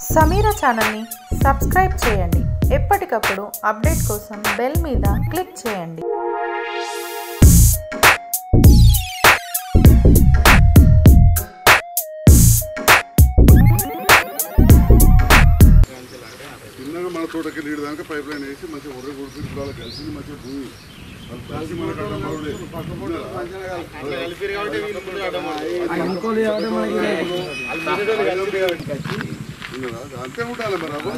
సమీరా ఛానల్ని సబ్స్క్రైబ్ చేయండి ఎప్పటికప్పుడు అప్డేట్ కోసం బెల్ మీద క్లిక్ చేయండి చిన్నగా మన తోటకి నీడు దాకా పైప్ లైన్ వేసి మంచిగా ఉర్ర కొడుతుంది ఇప్పుడు వాళ్ళకి కలిసింది మంచిగా భూమి వాళ్ళు కలిసి మన కట్ట మరొకటి. ఉన్నారా? అంతే ఉండాలి మరి అబ్బా.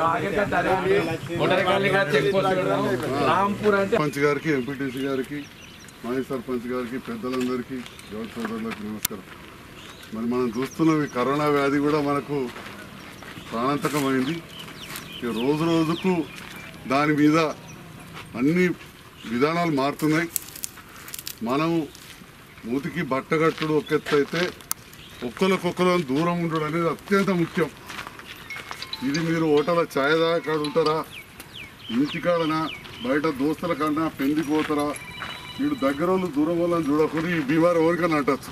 రాంపూర్ అంటే సర్పంచ్ గారికి ఎంపీటీసీ గారికి మాజీ సర్పంచ్ గారికి పెద్దలందరికీ గౌరవ సోదరులకు నమస్కారం మరి మనం చూస్తున్నాం ఈ కరోనా వ్యాధి కూడా మనకు ప్రాణాంతకమైంది ఇక రోజు రోజుకు దాని మీద అన్ని విధానాలు మారుతున్నాయి మనం మూతికి బట్టగట్టుడు ఒక ఎత్తు అయితే ఒక్కరికొక్కరు దూరం ఉండడం అనేది అత్యంత ముఖ్యం ఇది మీరు హోటల్ ఛాయ్ దాకా ఉంటారా ఇంటికాడనా బయట దోస్తుల కన్నా పెళ్లికి పోతారా వీడు దగ్గర వాళ్ళు దూరం వాళ్ళని చూడకుండా ఈ బీమారు ఎవరికైనా అంటచ్చు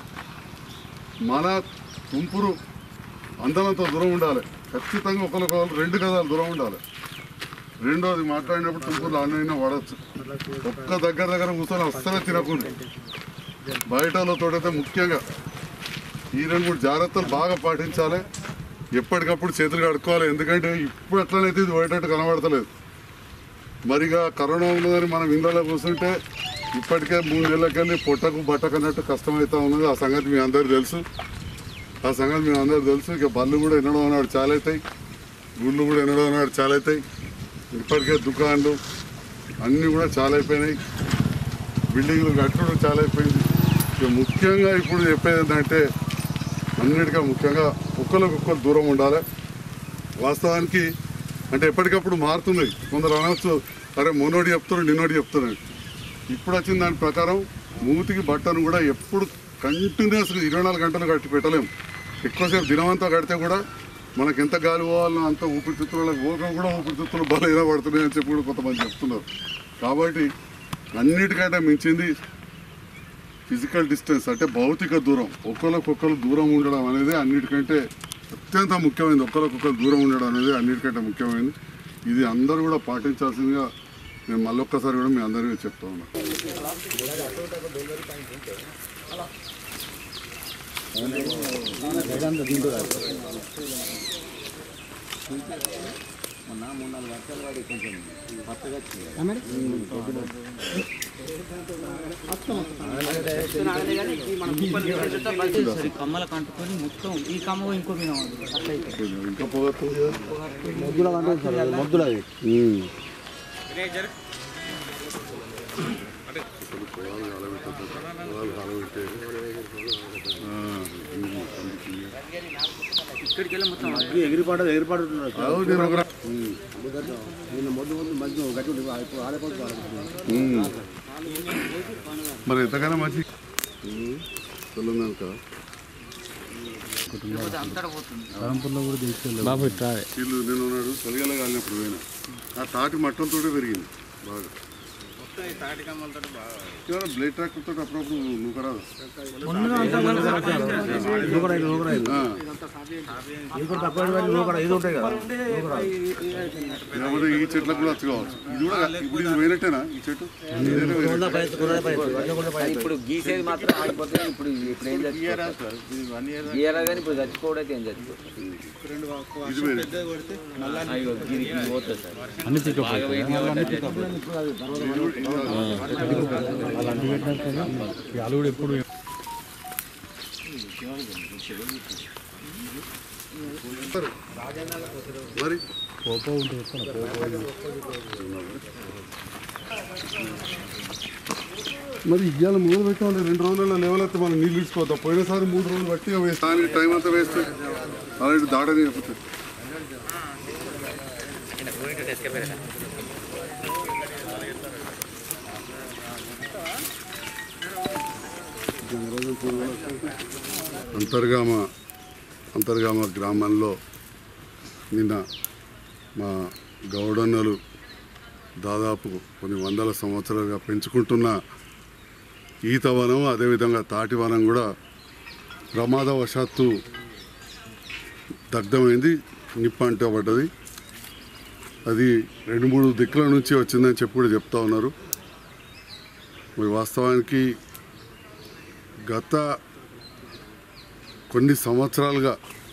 మన తుంపురు అందరంత దూరం ఉండాలి ఖచ్చితంగా ఒకరికొకరు రెండు గదాలు దూరం ఉండాలి రెండోది మాట్లాడినప్పుడు తుంపురులు అన్నైనా వాడచ్చు ఒక్క దగ్గర దగ్గర కూర్చొని అస్సలే తినకుండా బయట వాళ్ళతోటైతే ముఖ్యంగా ఈ రెండు మూడు జాగ్రత్తలు బాగా పాటించాలి ఎప్పటికప్పుడు చేతులు కడుక్కోవాలి ఎందుకంటే ఇప్పుడు ఎట్లనైతే ఇది పోయేటట్టు కనబడతలేదు మరిగా కరోనా ఉన్నదని మనం ఇంట్లో కూర్చుంటే ఇప్పటికే మూడు నెలలకెళ్ళి పొట్టకు బట్టకన్నట్టు కష్టమవుతా ఉన్నది ఆ సంగతి మీ అందరికీ తెలుసు ఆ సంగతి మీ అందరికీ తెలుసు ఇక బళ్ళు కూడా ఎన్నడో నాడు చాలా అవుతాయి గుళ్ళు కూడా ఎన్నడో నాడు చాలా అవుతాయి ఇప్పటికే దుకాణాలు అన్నీ కూడా చాలా అయిపోయినాయి బిల్డింగ్లు కట్టడం చాలా అయిపోయింది ఇక ముఖ్యంగా ఇప్పుడు చెప్పేది ఏంటంటే అన్నిటికీ ముఖ్యంగా ఒక్కరికొక్కరు దూరం ఉండాలి వాస్తవానికి అంటే ఎప్పటికప్పుడు మారుతుంది కొందరు అనొచ్చు అరే మొన్నోడి చెప్తున్నారు నిన్నోడి చెప్తున్నారు ఇప్పుడు వచ్చిన దాని ప్రకారం మూతికి బట్టను కూడా ఎప్పుడు కంటిన్యూస్గా ఇరవై నాలుగు గంటలు కట్టి పెట్టలేము ఎక్కువసేపు దినమంతా కడితే కూడా మనకి ఎంత గాలి పోవాలనో అంత ఊపిరితిత్తులకు పోక కూడా ఊపిరితిత్తులు బలహీన పడుతున్నాయి అని చెప్పి కూడా కొంతమంది చెప్తున్నారు కాబట్టి అన్నిటికంటే మించింది ఫిజికల్ డిస్టెన్స్ అంటే భౌతిక దూరం ఒకరికొకరు దూరం ఉండడం అనేది అన్నిటికంటే అత్యంత ముఖ్యమైనది ఒకరికొకరు దూరం ఉండడం అనేది అన్నిటికంటే ముఖ్యమైనది ఇది అందరూ కూడా పాటించాల్సిందిగా నేను మళ్ళొక్కసారి కూడా మీ అందరికీ చెప్తా ఉన్నా సరే కమ్మలకు అంటుకొని మొత్తం ఈ కమ్మ ఇంకో మీద ఉంది. అట్లయితే ఇంకా పోగొస్తుంది కదా అసలు పొలాలు కాలబెట్టద్దు. పొలాలు కాలబెట్టేది. ఆ, ఇది అందుకే. ఇక్కడికి వెళ్ళి మొత్తం ఎగిరిపాటు ఎగిరిపాడుతున్నారు అవును, నేను ఒక రా- నిన్న మొద్దు మొద్దు మధ్య గట్టి ఉండి ఇప్పుడు ఆడపడుతున్నారు ఉమ్. మరి ఎంతకైనా మంచి తెలంగాణ కదా అంతటా పోతుంది వీళ్ళు నేను ఉన్నాడు తొలగల కాలినప్పుడు పోయినా ఆ తాటి మట్టంతో పెరిగింది బాగా ఏమైనా బ్లేడ్ ట్రాక్ తోటి అప్పుడప్పుడు నువ్వు రాదు ఇది ఉంటాయి కదా లేకపోతే ఈ చెట్లకు కూడా వచ్చి కావచ్చు ఇది కూడా ఇప్పుడు ఇది పోయినట్టేనా ఈ చెట్టు ఇదేనా పోయినట్టే? ఇప్పుడు గీసేది మాత్రం ఆగిపోతే ఇప్పుడు ఇప్పుడు ఏం చచ్చిపోతుంది గీయరా కానీ ఇప్పుడు చచ్చిపోవడం అయితే ఏం చచ్చిపోతుంది ఇది పోయినట్టే. అయ్యో గిరి గిరి పోతుంది సార్ బాగా వెయిట్ మరి మరి ఇవాళ మూడు పెట్టాలి రెండు రోజులలో లెవెల్ అయితే మనం నీళ్ళు ఇచ్చుకోవద్దాం పోయినసారి మూడు రోజులు బట్టి వేస్ట్ దానికి టైం అంతా వేస్ట్ అలాంటి దాడని చెప్పచ్చు అంతర్గామ అంతర్గామ గ్రామంలో నిన్న మా గౌడన్నలు దాదాపు కొన్ని వందల సంవత్సరాలుగా పెంచుకుంటున్న ఈత వనం అదేవిధంగా తాటి వనం కూడా ప్రమాదవశాత్తు దగ్ధమైంది నిప్పు అంటబడ్డది అది రెండు మూడు దిక్కుల నుంచి వచ్చిందని చెప్పి కూడా చెప్తా ఉన్నారు మరి వాస్తవానికి గత కొన్ని సంవత్సరాలుగా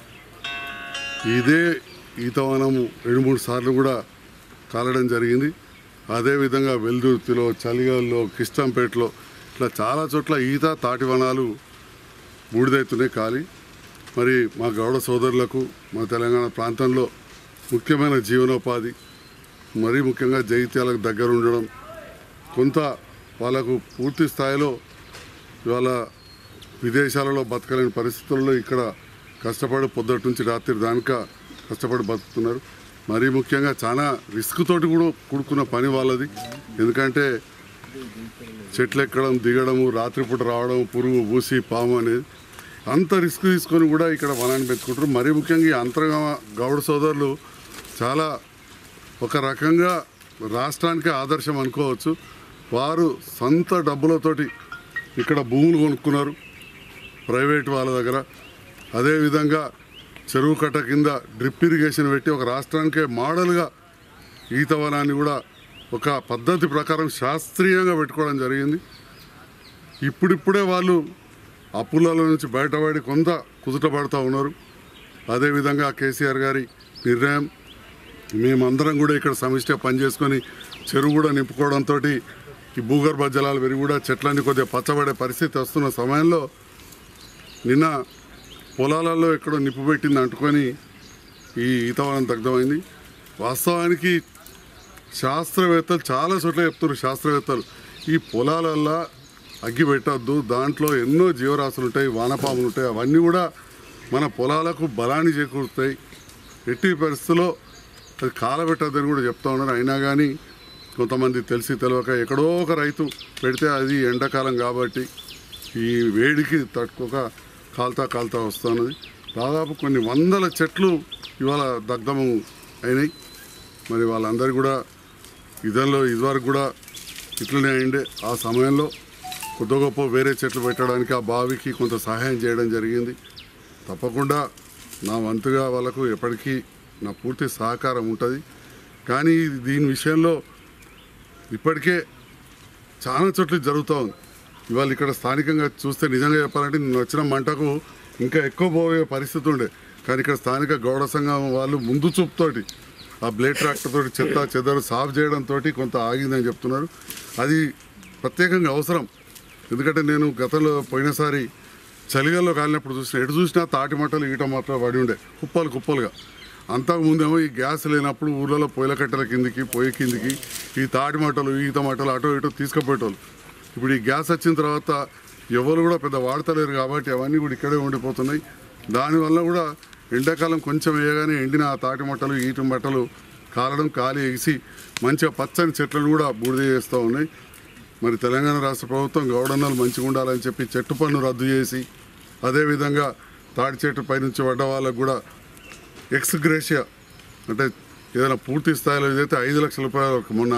ఇదే ఈతవనము రెండు మూడు సార్లు కూడా కాలడం జరిగింది అదేవిధంగా వెల్దుర్తిలో చలిగల్లో కిష్టంపేటలో ఇట్లా చాలా చోట్ల ఈత తాటి వనాలు బూడిదైతున్నాయి ఖాళీ మరి మా గౌడ సోదరులకు మా తెలంగాణ ప్రాంతంలో ముఖ్యమైన జీవనోపాధి మరీ ముఖ్యంగా జైత్యాలకు దగ్గర ఉండడం కొంత వాళ్ళకు పూర్తి స్థాయిలో ఇవాళ విదేశాలలో బతకలేని పరిస్థితుల్లో ఇక్కడ కష్టపడి పొద్దుటి నుంచి రాత్రి దానిక కష్టపడి బతుకుతున్నారు మరీ ముఖ్యంగా చాలా రిస్క్ తోటి కూడా కూడుకున్న పని వాళ్ళది ఎందుకంటే చెట్లు ఎక్కడం దిగడము రాత్రిపూట రావడం పురుగు పూసి పాము అనేది అంత రిస్క్ తీసుకొని కూడా ఇక్కడ వనాన్ని పెంచుకుంటారు మరీ ముఖ్యంగా ఈ అంతర్గామ గౌడ సోదరులు చాలా ఒక రకంగా రాష్ట్రానికి ఆదర్శం అనుకోవచ్చు వారు సొంత డబ్బులతోటి ఇక్కడ భూములు కొనుక్కున్నారు ప్రైవేట్ వాళ్ళ దగ్గర అదేవిధంగా చెరువు కట్ట కింద డ్రిప్ ఇరిగేషన్ పెట్టి ఒక రాష్ట్రానికే మోడల్గా ఈతవనాన్ని కూడా ఒక పద్ధతి ప్రకారం శాస్త్రీయంగా పెట్టుకోవడం జరిగింది ఇప్పుడిప్పుడే వాళ్ళు అప్పులలో నుంచి బయటపడి కొంత కుదుటపడుతూ ఉన్నారు అదేవిధంగా కేసీఆర్ గారి నిర్ణయం మేమందరం కూడా ఇక్కడ సమిష్టిగా పనిచేసుకొని చెరువు కూడా నింపుకోవడంతో ఈ భూగర్భ జలాలు పెరిగి కూడా చెట్లన్నీ కొద్దిగా పచ్చబడే పరిస్థితి వస్తున్న సమయంలో నిన్న పొలాలలో ఎక్కడో నిప్పు పెట్టింది అంటుకొని ఈ ఈతవనం దగ్ధమైంది వాస్తవానికి శాస్త్రవేత్తలు చాలా చోట్ల చెప్తున్నారు శాస్త్రవేత్తలు ఈ పొలాలల్లో అగ్గి పెట్టద్దు దాంట్లో ఎన్నో జీవరాశులు ఉంటాయి వానపాములు ఉంటాయి అవన్నీ కూడా మన పొలాలకు బలాన్ని చేకూరుతాయి ఎట్టి పరిస్థితుల్లో అది కాలబెట్టద్దని కూడా చెప్తా ఉన్నారు అయినా కానీ కొంతమంది తెలిసి తెలియక ఎక్కడో ఒక రైతు పెడితే అది ఎండాకాలం కాబట్టి ఈ వేడికి తట్టుకోక కాల్తా కాల్తా వస్తున్నది దాదాపు కొన్ని వందల చెట్లు ఇవాళ దగ్ధము అయినాయి మరి వాళ్ళందరూ కూడా ఇదంలో ఇదివరకు కూడా ఇట్లనే అయిండే ఆ సమయంలో కొద్ది గొప్ప వేరే చెట్లు పెట్టడానికి ఆ బావికి కొంత సహాయం చేయడం జరిగింది తప్పకుండా నా వంతుగా వాళ్ళకు ఎప్పటికీ నా పూర్తి సహకారం ఉంటుంది కానీ దీని విషయంలో ఇప్పటికే చాలా చోట్ల జరుగుతూ ఉంది ఇవాళ ఇక్కడ స్థానికంగా చూస్తే నిజంగా చెప్పాలంటే నేను వచ్చిన మంటకు ఇంకా ఎక్కువ పోయే పరిస్థితి ఉండే కానీ ఇక్కడ స్థానిక గౌడ సంఘం వాళ్ళు ముందు చూపుతోటి ఆ బ్లేడ్ ట్రాక్టర్ తోటి చెత్త చెదరు సాఫ్ చేయడంతో కొంత ఆగిందని చెప్తున్నారు అది ప్రత్యేకంగా అవసరం ఎందుకంటే నేను గతంలో పోయినసారి చలిగాల్లో కాలినప్పుడు చూసిన ఎటు చూసినా తాటి మట్టలు ఈట మాత్రం పడి ఉండే కుప్పలు కుప్పలుగా అంతకుముందేమో ఈ గ్యాస్ లేనప్పుడు ఊర్లలో పొయ్యిల కట్టెల కిందికి పొయ్యి కిందికి ఈ తాటి మట్టలు ఈత మట్టలు అటో ఇటో తీసుకుపోయేటోళ్ళు ఇప్పుడు ఈ గ్యాస్ వచ్చిన తర్వాత ఎవరు కూడా పెద్ద వాడతలేరు కాబట్టి అవన్నీ కూడా ఇక్కడే ఉండిపోతున్నాయి దానివల్ల కూడా ఎండాకాలం కొంచెం వేయగానే ఎండిన ఆ తాటి మట్టలు ఈటి మట్టలు కాలడం కాలి ఎగిసి మంచిగా పచ్చని చెట్లను కూడా బూడిద చేస్తూ ఉన్నాయి మరి తెలంగాణ రాష్ట్ర ప్రభుత్వం గౌడన్నలు మంచిగా ఉండాలని చెప్పి చెట్టు పన్ను రద్దు చేసి అదేవిధంగా తాటి చెట్టు పైనుంచి పడ్డ వాళ్ళకు కూడా ఎక్స్ గ్రేషియా అంటే ఏదైనా పూర్తి స్థాయిలో ఏదైతే ఐదు లక్షల రూపాయలు ఒక మొన్న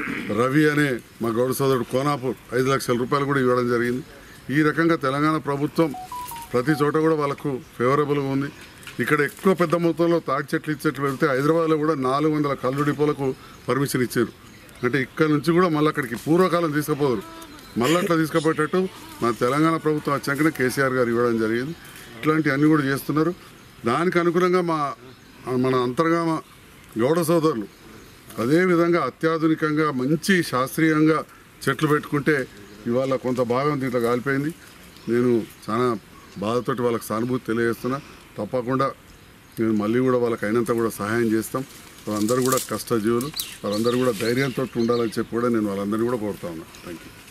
రవి అనే మా గౌడ సోదరుడు కోనాపూర్ ఐదు లక్షల రూపాయలు కూడా ఇవ్వడం జరిగింది ఈ రకంగా తెలంగాణ ప్రభుత్వం ప్రతి చోట కూడా వాళ్ళకు ఫేవరబుల్గా ఉంది ఇక్కడ ఎక్కువ పెద్ద మొత్తంలో తాటి చెట్లు ఇచ్చేట్లు వెళ్తే హైదరాబాద్లో కూడా నాలుగు వందల కళ్ళు డిపోలకు పర్మిషన్ ఇచ్చారు అంటే ఇక్కడ నుంచి కూడా మళ్ళీ అక్కడికి పూర్వకాలం తీసుకుపోదురు మళ్ళీ అట్లా తీసుకుపోయేటట్టు మన తెలంగాణ ప్రభుత్వం వచ్చాకనే కేసీఆర్ గారు ఇవ్వడం జరిగింది ఇట్లాంటివి అన్నీ కూడా చేస్తున్నారు దానికి అనుగుణంగా మా మన అంతర్గామ గౌడ సోదరులు అదేవిధంగా అత్యాధునికంగా మంచి శాస్త్రీయంగా చెట్లు పెట్టుకుంటే ఇవాళ కొంత భాగం దీంట్లో కాలిపోయింది నేను చాలా బాధతోటి వాళ్ళకి సానుభూతి తెలియజేస్తున్నా తప్పకుండా నేను మళ్ళీ కూడా వాళ్ళకి అయినంత కూడా సహాయం చేస్తాం వాళ్ళందరూ కూడా కష్టజీవులు వాళ్ళందరూ కూడా ధైర్యంతో ఉండాలని చెప్పి కూడా నేను వాళ్ళందరినీ కూడా కోరుతా ఉన్నా థ్యాంక్ యూ